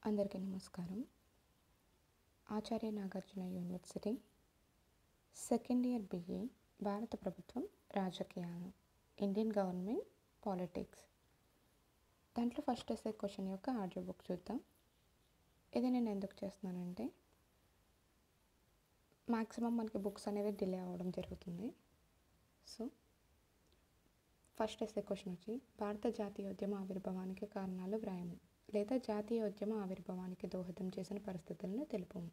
అందరికీ నమస్కారం Acharya Nagarjuna university second year BA భారత ప్రభుత్వం రాజకీయాలు ఇండియన్ గవర్నమెంట్ పాలిటిక్స్ దాంట్లో ఫస్ట్ ఎస్ఏ క్వశ్చన్ యొక్క ఆడియో బుక్ చూద్దాం ఇది నేను ఎందుకు చేస్తున్నానంటే మ్యాక్సిమం మనకి బుక్స్ అనేవి డిలే అవ్వడం జరుగుతుంది సో ఫస్ట్ ఎస్ఏ క్వశ్చన్ వచ్చి భారత జాతీయోద్యమ ఆవిర్భావానికి కారణాలు వ్రాయము లేదా జాతీయోద్యమ ఆవిర్భావానికి దోహదం చేసిన పరిస్థితులను తెలుపము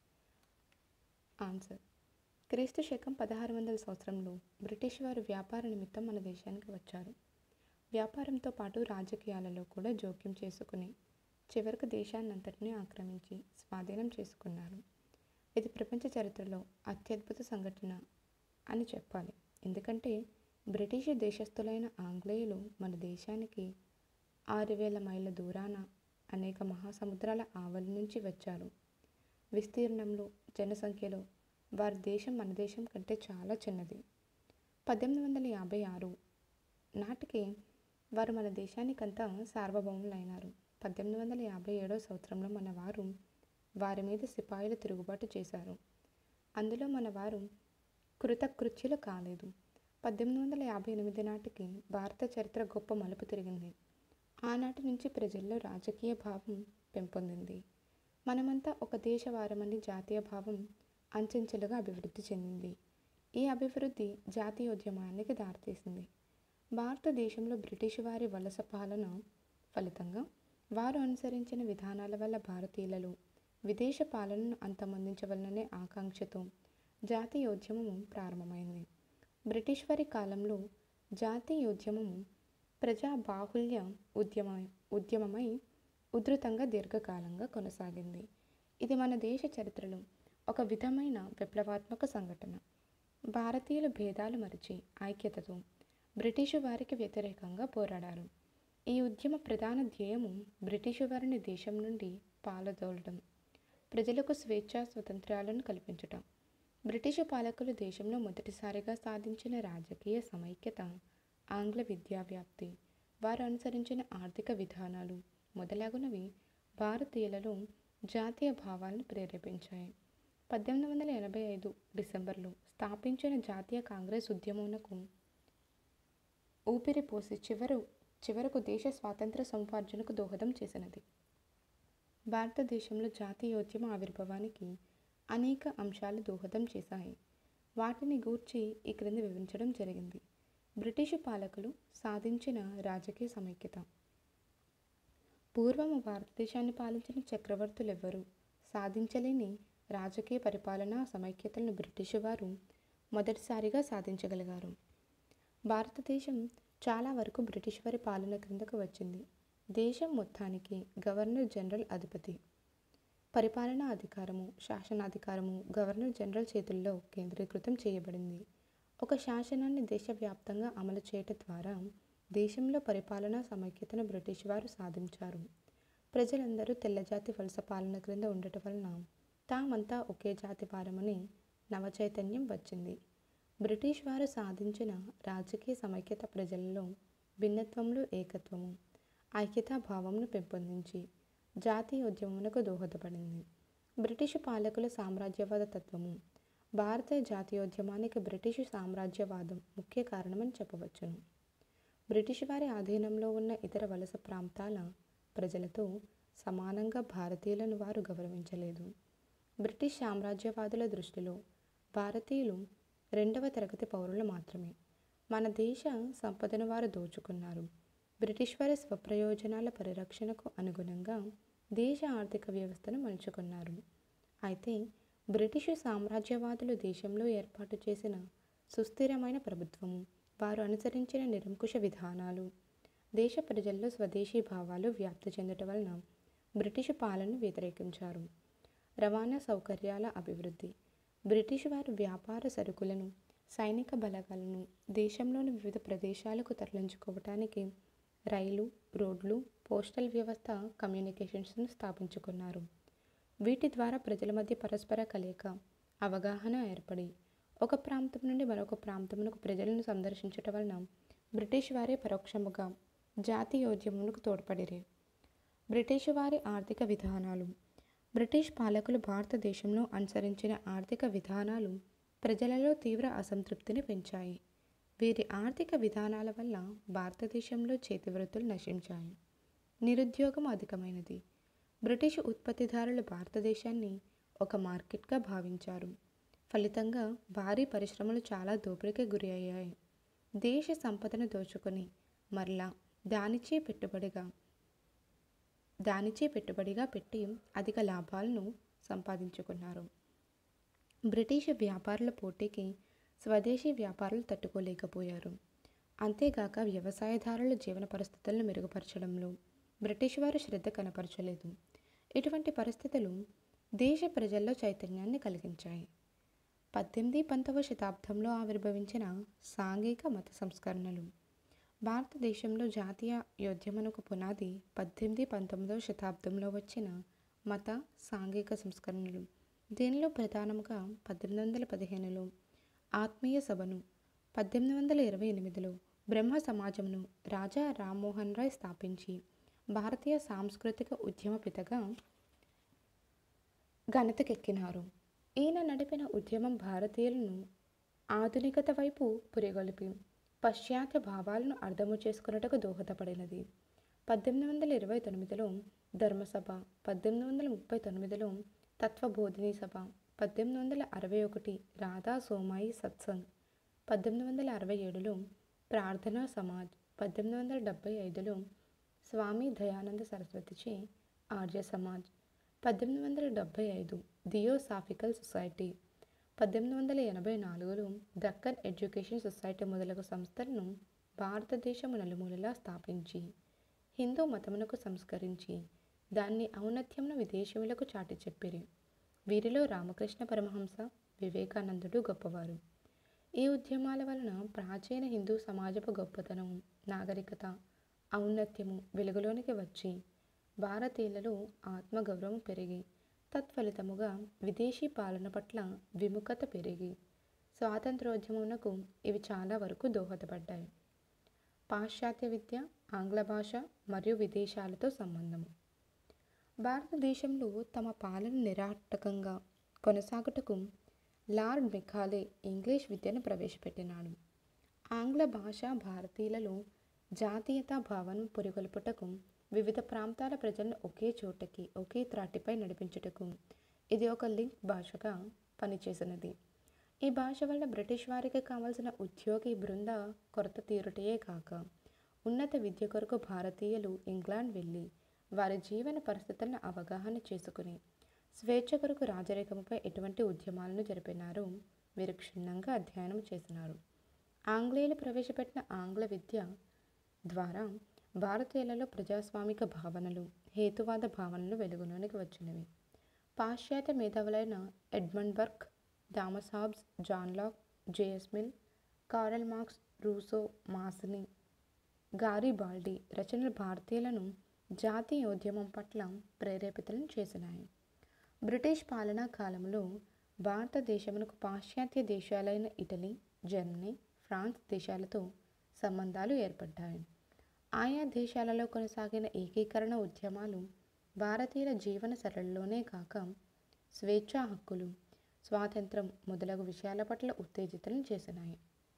ఆన్సర్ క్రీస్తు శకం పదహారు వందల సంవత్సరంలో బ్రిటిష్ వారు వ్యాపార నిమిత్తం మన దేశానికి వచ్చారు వ్యాపారంతో పాటు రాజకీయాలలో కూడా జోక్యం చేసుకుని చివరకు దేశాన్నంతటినీ ఆక్రమించి స్వాధీనం చేసుకున్నారు ఇది ప్రపంచ చరిత్రలో అత్యద్భుత సంఘటన అని చెప్పాలి ఎందుకంటే బ్రిటిష్ దేశస్థులైన ఆంగ్లేయులు మన దేశానికి ఆరు వేల మైళ్ళ దూరాన అనేక మహాసముద్రాల ఆవలి నుంచి వచ్చారు విస్తీర్ణంలో జనసంఖ్యలో వారి దేశం మన దేశం కంటే చాలా చిన్నది పద్దెనిమిది వందల యాభై ఆరు నాటికి వారు మన దేశానికంతా సార్వభౌములైనారు పద్దెనిమిది వందల యాభై ఏడో సంవత్సరంలో మన వారు వారి మీద సిపాయిలు తిరుగుబాటు చేశారు అందులో మన వారు కృతకృత్యులు కాలేదు పద్దెనిమిది వందల యాభై ఎనిమిది నాటికి భారత చరిత్ర గొప్ప మలుపు తిరిగింది ఆనాటి నుంచి ప్రజల్లో రాజకీయ భావం పెంపొందింది మనమంతా ఒక దేశవారమని జాతీయ భావం అంచెంచెలుగా అభివృద్ధి చెందింది ఈ అభివృద్ధి జాతీయోద్యమానికి దారితీసింది భారతదేశంలో బ్రిటిష్ వారి వలస పాలన ఫలితంగా వారు అనుసరించిన విధానాల వల్ల భారతీయులలో విదేశ పాలనను అంతమొందించవలననే ఆకాంక్షతో జాతీయోద్యమం ప్రారంభమైంది బ్రిటిష్ వారి కాలంలో జాతీయోద్యమము ప్రజా బాహుల్య ఉద్యమ ఉద్యమమై ఉధృతంగా దీర్ఘకాలంగా కొనసాగింది ఇది మన దేశ చరిత్రలో ఒక విధమైన విప్లవాత్మక సంఘటన భారతీయులు భేదాలు మరిచి ఐక్యతతో బ్రిటిషు వారికి వ్యతిరేకంగా పోరాడారు ఈ ఉద్యమ ప్రధాన ధ్యేయము బ్రిటిషు వారిని దేశం నుండి పాలదోలడం ప్రజలకు స్వేచ్ఛా స్వతంత్రాలను కల్పించటం బ్రిటిషు పాలకులు దేశంలో మొదటిసారిగా సాధించిన రాజకీయ సమైక్యత ఆంగ్ల విద్యా వ్యాప్తి వారు అనుసరించిన ఆర్థిక విధానాలు మొదలగునవి భారతీయులలో జాతీయ భావాలను ప్రేరేపించాయి పద్దెనిమిది వందల ఎనభై ఐదు డిసెంబర్లో స్థాపించిన జాతీయ కాంగ్రెస్ ఉద్యమమునకు ఊపిరి పోసి చివరు చివరకు దేశ స్వాతంత్ర సముపార్జనకు దోహదం చేసినది భారతదేశంలో జాతీయోద్యమ ఆవిర్భావానికి అనేక అంశాలు దోహదం చేశాయి వాటిని గూర్చి ఈ క్రింద వివరించడం జరిగింది బ్రిటిషు పాలకులు సాధించిన రాజకీయ సమైక్యత పూర్వము భారతదేశాన్ని పాలించిన చక్రవర్తులు ఎవ్వరూ సాధించలేని రాజకీయ పరిపాలనా సమైక్యతలను బ్రిటిషు వారు మొదటిసారిగా సాధించగలిగారు భారతదేశం చాలా వరకు బ్రిటిష్ వారి పాలన క్రిందకు వచ్చింది దేశం మొత్తానికి గవర్నర్ జనరల్ అధిపతి పరిపాలనా అధికారము శాసనాధికారము గవర్నర్ జనరల్ చేతుల్లో కేంద్రీకృతం చేయబడింది ఒక శాసనాన్ని దేశవ్యాప్తంగా అమలు చేయటం ద్వారా దేశంలో పరిపాలనా సమైక్యతను బ్రిటిష్ వారు సాధించారు ప్రజలందరూ తెల్లజాతి వలస పాలన క్రింద ఉండటం వలన తామంతా ఒకే జాతి వారమని నవచైతన్యం వచ్చింది బ్రిటిష్ వారు సాధించిన రాజకీయ సమైక్యత ప్రజలలో భిన్నత్వంలో ఏకత్వము ఐక్యతా భావంను పెంపొందించి జాతీయోద్యమమునకు దోహదపడింది బ్రిటిషు పాలకుల సామ్రాజ్యవాద తత్వము భారత జాతీయోద్యమానికి బ్రిటిషు సామ్రాజ్యవాదం ముఖ్య కారణమని చెప్పవచ్చును బ్రిటిష్ వారి ఆధీనంలో ఉన్న ఇతర వలస ప్రాంతాల ప్రజలతో సమానంగా భారతీయులను వారు గౌరవించలేదు బ్రిటిష్ సామ్రాజ్యవాదుల దృష్టిలో భారతీయులు రెండవ తరగతి పౌరులు మాత్రమే మన దేశ సంపదను వారు దోచుకున్నారు బ్రిటిష్ వారి స్వప్రయోజనాల పరిరక్షణకు అనుగుణంగా దేశ ఆర్థిక వ్యవస్థను మలుచుకున్నారు అయితే బ్రిటిషు సామ్రాజ్యవాదులు దేశంలో ఏర్పాటు చేసిన సుస్థిరమైన ప్రభుత్వము వారు అనుసరించిన నిరంకుశ విధానాలు దేశ ప్రజల్లో స్వదేశీ భావాలు వ్యాప్తి చెందటం వలన బ్రిటిషు పాలనను వ్యతిరేకించారు రవాణా సౌకర్యాల అభివృద్ధి బ్రిటిష్ వారు వ్యాపార సరుకులను సైనిక బలగాలను దేశంలోని వివిధ ప్రదేశాలకు తరలించుకోవటానికి రైలు రోడ్లు పోస్టల్ వ్యవస్థ కమ్యూనికేషన్స్ను స్థాపించుకున్నారు వీటి ద్వారా ప్రజల మధ్య పరస్పర కలయిక అవగాహన ఏర్పడి ఒక ప్రాంతం నుండి మరొక ప్రాంతమునకు ప్రజలను సందర్శించటం వలన బ్రిటిష్ వారే పరోక్షముగా జాతీయోద్యమమునకు తోడ్పడిరి బ్రిటిషు వారి ఆర్థిక విధానాలు బ్రిటిష్ పాలకులు భారతదేశంలో అనుసరించిన ఆర్థిక విధానాలు ప్రజలలో తీవ్ర అసంతృప్తిని పెంచాయి వీరి ఆర్థిక విధానాల వల్ల భారతదేశంలో చేతివృత్తులు నశించాయి నిరుద్యోగం అధికమైనది బ్రిటిష్ ఉత్పత్తిదారులు భారతదేశాన్ని ఒక మార్కెట్గా భావించారు ఫలితంగా భారీ పరిశ్రమలు చాలా దోపిడీకి గురి అయ్యాయి దేశ సంపదను దోచుకొని మరలా దానిచే పెట్టుబడిగా దానిచే పెట్టుబడిగా పెట్టి అధిక లాభాలను సంపాదించుకున్నారు బ్రిటిష్ వ్యాపారుల పోటీకి స్వదేశీ వ్యాపారులు తట్టుకోలేకపోయారు అంతేగాక వ్యవసాయదారుల జీవన పరిస్థితులను మెరుగుపరచడంలో బ్రిటిష్ వారు శ్రద్ధ కనపరచలేదు ఇటువంటి పరిస్థితులు దేశ ప్రజల్లో చైతన్యాన్ని కలిగించాయి పద్దెనిమిది పంతొమ్మిదవ శతాబ్దంలో ఆవిర్భవించిన సాంఘిక మత సంస్కరణలు భారతదేశంలో జాతీయ యోద్యమనకు పునాది పద్దెనిమిది పంతొమ్మిదవ శతాబ్దంలో వచ్చిన మత సాంఘిక సంస్కరణలు దీనిలో ప్రధానంగా పద్దెనిమిది వందల పదిహేనులో ఆత్మీయ సభను పద్దెనిమిది వందల ఇరవై ఎనిమిదిలో బ్రహ్మ సమాజంను రాజా రామ్మోహన్ రాయ్ స్థాపించి భారతీయ సాంస్కృతిక ఉద్యమ పితగా ఘనతకెక్కినారు ఈయన నడిపిన ఉద్యమం భారతీయులను ఆధునికత వైపు పురిగొలిపి పాశ్చాత్య భావాలను అర్థము చేసుకున్నట్టుకు దోహదపడినది పద్దెనిమిది వందల ఇరవై తొమ్మిదిలో ధర్మసభ పద్దెనిమిది వందల ముప్పై తొమ్మిదిలో తత్వబోధిని సభ పద్దెనిమిది వందల అరవై ఒకటి రాధా సోమాయి సత్సంగ్ పద్దెనిమిది వందల అరవై ఏడులో ప్రార్థనా సమాజ్ పద్దెనిమిది వందల డెబ్భై ఐదులో స్వామి దయానంద సరస్వతిచే ఆర్య సమాజ్ పద్దెనిమిది వందల డెబ్భై ఐదు థియోసాఫికల్ సొసైటీ పద్దెనిమిది వందల ఎనభై నాలుగులో దక్కన్ ఎడ్యుకేషన్ సొసైటీ మొదలగు సంస్థలను భారతదేశము నలుమూలలా స్థాపించి హిందూ మతమునకు సంస్కరించి దాన్ని ఔన్నత్యమును విదేశీయులకు చాటి చెప్పిరి వీరిలో రామకృష్ణ పరమహంస వివేకానందుడు గొప్పవారు ఈ ఉద్యమాల వలన ప్రాచీన హిందూ సమాజపు గొప్పతనం నాగరికత ఔన్నత్యము వెలుగులోనికి వచ్చి భారతీయులలో ఆత్మగౌరవం పెరిగి తత్ఫలితముగా విదేశీ పాలన పట్ల విముఖత పెరిగి స్వాతంత్రోద్యమునకు ఇవి చాలా వరకు దోహదపడ్డాయి పాశ్చాత్య విద్య ఆంగ్ల భాష మరియు విదేశాలతో సంబంధము భారతదేశంలో తమ పాలన నిరాటకంగా కొనసాగుటకు లార్డ్ మెకాలే ఇంగ్లీష్ విద్యను ప్రవేశపెట్టినాడు ఆంగ్ల భాష భారతీయులలో జాతీయతా భావన పురిగొల్పుటకు వివిధ ప్రాంతాల ప్రజలను ఒకే చోటకి ఒకే త్రాటిపై నడిపించుటకు ఇది ఒక లింక్ భాషగా పనిచేసినది ఈ భాష వల్ల బ్రిటిష్ వారికి కావలసిన ఉద్యోగి బృంద కొరత తీరుటయే కాక ఉన్నత విద్య కొరకు భారతీయులు ఇంగ్లాండ్ వెళ్ళి వారి జీవన పరిస్థితులను అవగాహన చేసుకుని స్వేచ్ఛ కొరకు రాజరికముపై ఎటువంటి ఉద్యమాలను జరిపినారో వీరు క్షుణ్ణంగా అధ్యయనం చేసినారు ఆంగ్లేయులు ప్రవేశపెట్టిన ఆంగ్ల విద్య ద్వారా భారతీయులలో ప్రజాస్వామిక భావనలు హేతువాద భావనలు వెలుగులోనికి వచ్చినవి పాశ్చాత్య మేధావులైన Edmund Burke Thomas Hobbes John Locke JS Mill Karl Marx Rousseau Mazzini Garibaldi రచనలు భారతీయులను జాతీయోద్యమం పట్ల ప్రేరేపితులను చేసినాయి బ్రిటిష్ పాలనా కాలంలో భారతదేశమునకు పాశ్చాత్య దేశాలైన ఇటలీ జర్మనీ ఫ్రాన్స్ దేశాలతో సంబంధాలు ఏర్పడ్డాయి ఆయా దేశాలలో కొనసాగిన ఏకీకరణ ఉద్యమాలు భారతీయుల జీవన సరళిలోనే కాక స్వేచ్ఛా హక్కులు స్వాతంత్రం మొదలగు విషయాల పట్ల ఉత్తేజితులను చేసినాయి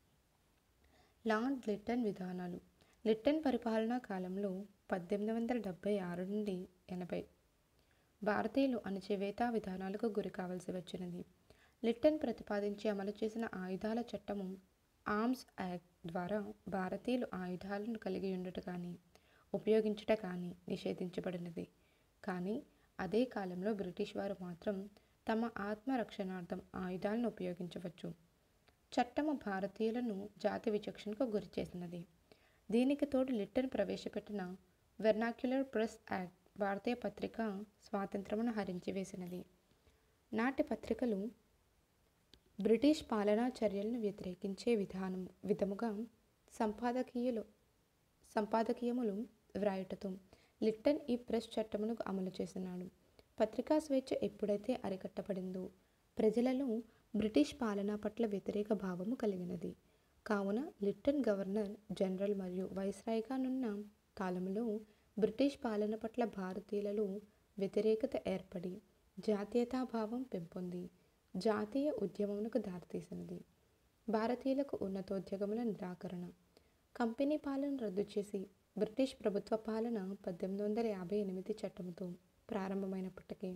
లార్డ్ లిట్టన్ విధానాలు లిట్టన్ పరిపాలనా కాలంలో పద్దెనిమిది వందల డెబ్భై ఆరు నుండి ఎనభై భారతీయులు అణచివేత విధానాలకు గురి కావాల్సి వచ్చినది లిట్టన్ ప్రతిపాదించి అమలు చేసిన ఆయుధాల చట్టము ఆర్మ్స్ యాక్ట్ ద్వారా భారతీయులు ఆయుధాలను కలిగి ఉండుట కానీ ఉపయోగించుట కానీ నిషేధించబడినది కానీ అదే కాలంలో బ్రిటిష్ వారు మాత్రం తమ ఆత్మరక్షణార్థం ఆయుధాలను ఉపయోగించవచ్చు చట్టము భారతీయులను జాతి విచక్షణకు గురి చేసినది దీనికి తోడు లిట్టన్ ప్రవేశపెట్టిన వెర్నాక్యులర్ ప్రెస్ యాక్ట్ భారతీయ పత్రిక స్వాతంత్రమును హరించివేసినది నాటి పత్రికలు బ్రిటిష్ పాలనా చర్యలను వ్యతిరేకించే విధానం విధముగా సంపాదకీయులు సంపాదకీయములు వ్రాయుటతో లిట్టన్ ఈ ప్రెస్ చట్టమును అమలు చేసినాడు పత్రికా స్వేచ్ఛ ఎప్పుడైతే అరికట్టబడిందో ప్రజలలో బ్రిటిష్ పాలన పట్ల వ్యతిరేక భావము కలిగినది కావున లిట్టన్ గవర్నర్ జనరల్ మరియు వైస్రాయ్గా నున్న కాలంలో బ్రిటిష్ పాలన పట్ల భారతీయులలో వ్యతిరేకత ఏర్పడి జాతీయతాభావం పెంపొంది జాతీయ ఉద్యమమునకు దారితీసినది భారతీయులకు ఉన్నతోద్యోగముల నిరాకరణ కంపెనీ పాలన రద్దు చేసి బ్రిటిష్ ప్రభుత్వ పాలన పద్దెనిమిది వందల యాభై ఎనిమిది చట్టంతో ప్రారంభమైనప్పటికీ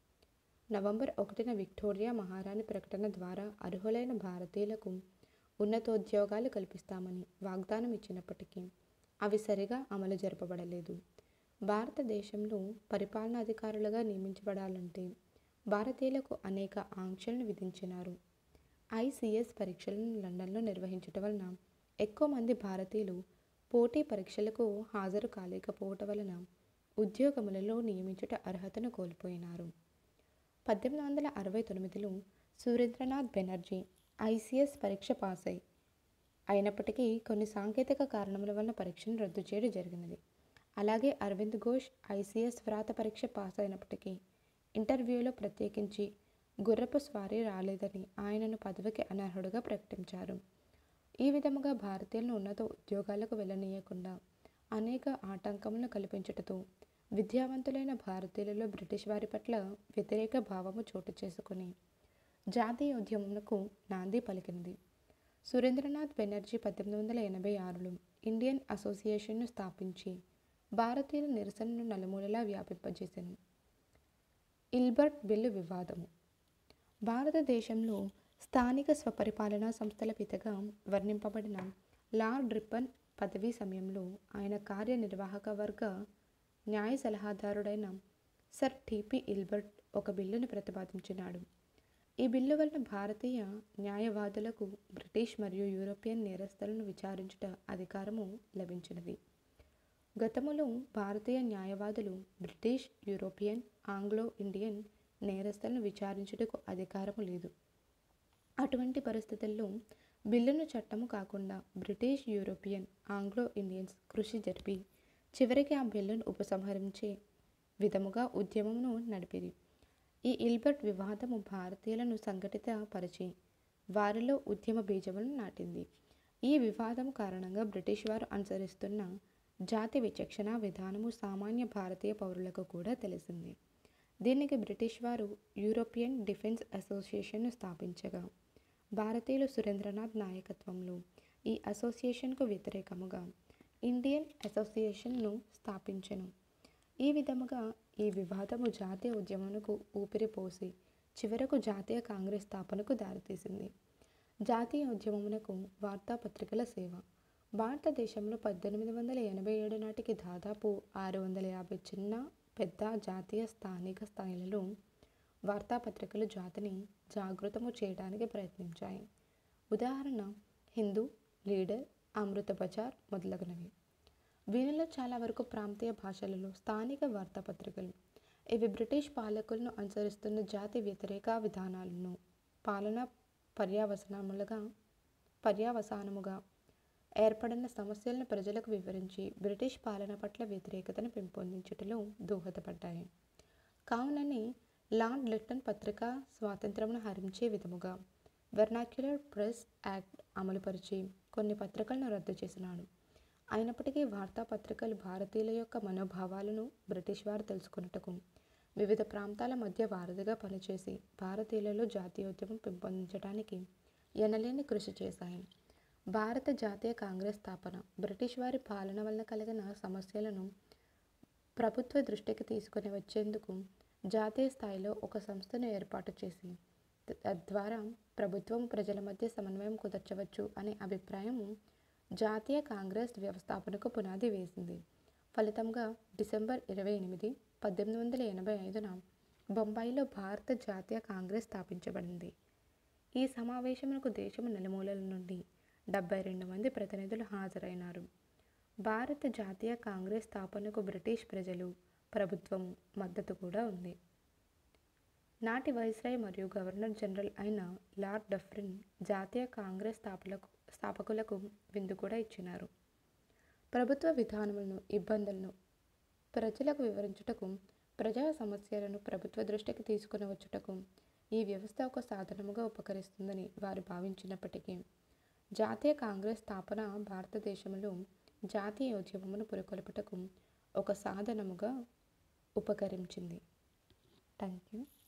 నవంబర్ ఒకటిన విక్టోరియా మహారాణి ప్రకటన ద్వారా అర్హులైన భారతీయులకు ఉన్నతోద్యోగాలు కల్పిస్తామని వాగ్దానం ఇచ్చినప్పటికీ అవి సరిగా అమలు జరపబడలేదు భారతదేశంలో పరిపాలనాధికారులుగా నియమించబడాలంటే భారతీయులకు అనేక ఆంక్షలను విధించినారు ఐసిఎస్ పరీక్షలను లండన్లో నిర్వహించటం వలన ఎక్కువ మంది భారతీయులు పోటీ పరీక్షలకు హాజరు కాలేకపోవటం వలన ఉద్యోగములలో నియమించుట అర్హతను కోల్పోయినారు పద్దెనిమిది వందల అరవై తొమ్మిదిలో సురేంద్రనాథ్ బెనర్జీ ఐసిఎస్ పరీక్ష పాస్ అయి అయినప్పటికీ కొన్ని సాంకేతిక కారణముల వలన పరీక్షను రద్దు చేయడం జరిగినది అలాగే అరవింద్ ఘోష్ ఐసిఎస్ వ్రాత పరీక్ష పాస్ అయినప్పటికీ ఇంటర్వ్యూలో ప్రత్యేకించి గుర్రపు స్వారీ రాలేదని ఆయనను పదవికి అనర్హుడుగా ప్రకటించారు ఈ విధముగా భారతీయులను ఉన్నత ఉద్యోగాలకు వెళ్ళనీయకుండా అనేక ఆటంకములను కల్పించుటతో విద్యావంతులైన భారతీయులలో బ్రిటిష్ వారి పట్ల వ్యతిరేక భావము చోటు చేసుకుని జాతీయ ఉద్యమమునకు నాంది పలికినది సురేంద్రనాథ్ బెనర్జీ పద్దెనిమిది వందల ఎనభై ఆరులో ఇండియన్ అసోసియేషన్ను స్థాపించి భారతీయుల నిరసనను నలుమూలలా వ్యాపింపజేసింది ఇల్బర్ట్ బిల్లు వివాదము భారతదేశంలో స్థానిక స్వపరిపాలనా సంస్థల పితగా వర్ణింపబడిన లార్డ్ రిప్పన్ పదవీ సమయంలో ఆయన కార్యనిర్వాహక వర్గ న్యాయ సలహాదారుడైన సర్ టిపి ఇల్బర్ట్ ఒక బిల్లును ప్రతిపాదించినాడు ఈ బిల్లు వలన భారతీయ న్యాయవాదులకు బ్రిటిష్ మరియు యూరోపియన్ నేరస్తులను విచారించుట అధికారము లభించినది గతములో భారతీయ న్యాయవాదులు బ్రిటిష్ యూరోపియన్ ఆంగ్లో ఇండియన్ నేరస్తులను విచారించుటకు అధికారము లేదు అటువంటి పరిస్థితుల్లో బిల్లును చట్టము కాకుండా బ్రిటిష్ యూరోపియన్ ఆంగ్లో ఇండియన్స్ కృషి జరిపి చివరికి ఆ బిల్లును ఉపసంహరించే విధముగా ఉద్యమమును నడిపిరి ఈ ఇల్బర్ట్ వివాదము భారతీయులను సంఘటిత పరిచి వారిలో ఉద్యమ బీజములను నాటింది ఈ వివాదం కారణంగా బ్రిటిష్ వారు అనుసరిస్తున్న జాతి విచక్షణ విధానము సామాన్య భారతీయ పౌరులకు కూడా తెలిసింది దీనికి బ్రిటిష్ వారు యూరోపియన్ డిఫెన్స్ అసోసియేషన్ను స్థాపించగా భారతీయులు సురేంద్రనాథ్ నాయకత్వంలో ఈ అసోసియేషన్కు వ్యతిరేకముగా ఇండియన్ అసోసియేషన్ను స్థాపించెను ఈ విధముగా ఈ వివాదము జాతీయ ఉద్యమమునకు ఊపిరిపోసి చివరకు జాతీయ కాంగ్రెస్ స్థాపనకు దారితీసింది జాతీయ ఉద్యమమునకు వార్తాపత్రికల సేవ భారతదేశంలో పద్దెనిమిది వందల ఎనభై ఏడు నాటికి దాదాపు ఆరు వందల యాభై చిన్న పెద్ద జాతీయ స్థానిక స్థాయిలలో వార్తాపత్రికలు జాతిని జాగృతము చేయడానికి ప్రయత్నించాయి ఉదాహరణ హిందూ లీడర్ అమృత బజార్ మొదలగునవి వీనిలో చాలా వరకు ప్రాంతీయ భాషలలో స్థానిక వార్తాపత్రికలు ఇవి బ్రిటిష్ పాలకులను అనుసరిస్తున్న జాతి వ్యతిరేక విధానాలను పాలన పర్యావసనములుగా పర్యావసానముగా ఏర్పడిన సమస్యలను ప్రజలకు వివరించి బ్రిటిష్ పాలన పట్ల వ్యతిరేకతను పెంపొందించుటలో దోహదపడ్డాయి కావునని లార్డ్ లిట్టన్ పత్రిక స్వాతంత్రమును హరించే విధముగా వెర్నాక్యులర్ ప్రెస్ యాక్ట్ అమలుపరిచి కొన్ని పత్రికలను రద్దు చేసినాడు అయినప్పటికీ వార్తాపత్రికలు భారతీయుల యొక్క మనోభావాలను బ్రిటిష్ వారు తెలుసుకున్నటకు వివిధ ప్రాంతాల మధ్య వారధిగా పనిచేసి భారతీయులలో జాతీయోద్యమం పెంపొందించడానికి ఎనలేని కృషి చేశాయి భారత జాతీయ కాంగ్రెస్ స్థాపన బ్రిటిష్ వారి పాలన వలన కలిగిన సమస్యలను ప్రభుత్వ దృష్టికి తీసుకొని వచ్చేందుకు జాతీయ స్థాయిలో ఒక సంస్థను ఏర్పాటు చేసి తద్వారా ప్రభుత్వం ప్రజల మధ్య సమన్వయం కుదర్చవచ్చు అనే అభిప్రాయము జాతీయ కాంగ్రెస్ వ్యవస్థాపనకు పునాది వేసింది ఫలితంగా డిసెంబర్ ఇరవై ఎనిమిది పద్దెనిమిది వందల ఎనభై ఐదున బొంబాయిలో భారత జాతీయ కాంగ్రెస్ స్థాపించబడింది ఈ సమావేశమునకు దేశము నలుమూలల నుండి డెబ్బై రెండు మంది ప్రతినిధులు హాజరైనారు భారత జాతీయ కాంగ్రెస్ స్థాపనకు బ్రిటిష్ ప్రజలు ప్రభుత్వం మద్దతు కూడా ఉంది నాటి వైస్రాయ్ మరియు గవర్నర్ జనరల్ అయిన లార్డ్ డఫ్రిన్ జాతీయ కాంగ్రెస్ స్థాపలకు స్థాపకులకు విందు కూడా ఇచ్చినారు ప్రభుత్వ విధానములను ఇబ్బందులను ప్రజలకు వివరించుటకు ప్రజా సమస్యలను ప్రభుత్వ దృష్టికి తీసుకుని వచ్చుటకు ఈ వ్యవస్థ ఒక సాధనముగా ఉపకరిస్తుందని వారు భావించినప్పటికీ జాతీయ కాంగ్రెస్ స్థాపన భారతదేశంలో జాతీయ ఉద్యమమును పురికొల్పుటకు ఒక సాధనముగా ఉపకరించింది థ్యాంక్ యూ